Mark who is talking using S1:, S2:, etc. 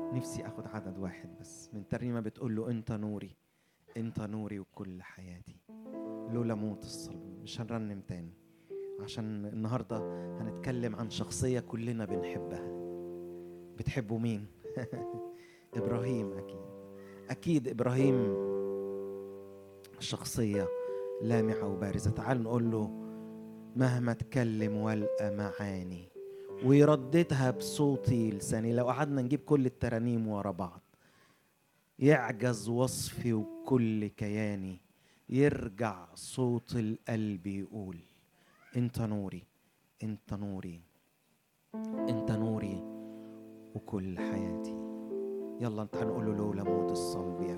S1: نفسي اخد عدد واحد بس من ترنيمه بتقول له انت نوري انت نوري وكل حياتي لولا موت الصلب مش هنرنم تاني عشان النهارده هنتكلم عن شخصيه كلنا بنحبها بتحبوا مين ابراهيم اكيد اكيد ابراهيم شخصيه لامعه وبارزه تعال نقول له مهما اتكلم والقى معاني ويرددها بصوتي لساني لو قعدنا نجيب كل الترانيم ورا بعض يعجز وصفي وكل كياني يرجع صوت القلب يقول انت نوري انت نوري انت نوري وكل حياتي يلا انت هنقول له لولا موت الصلب يا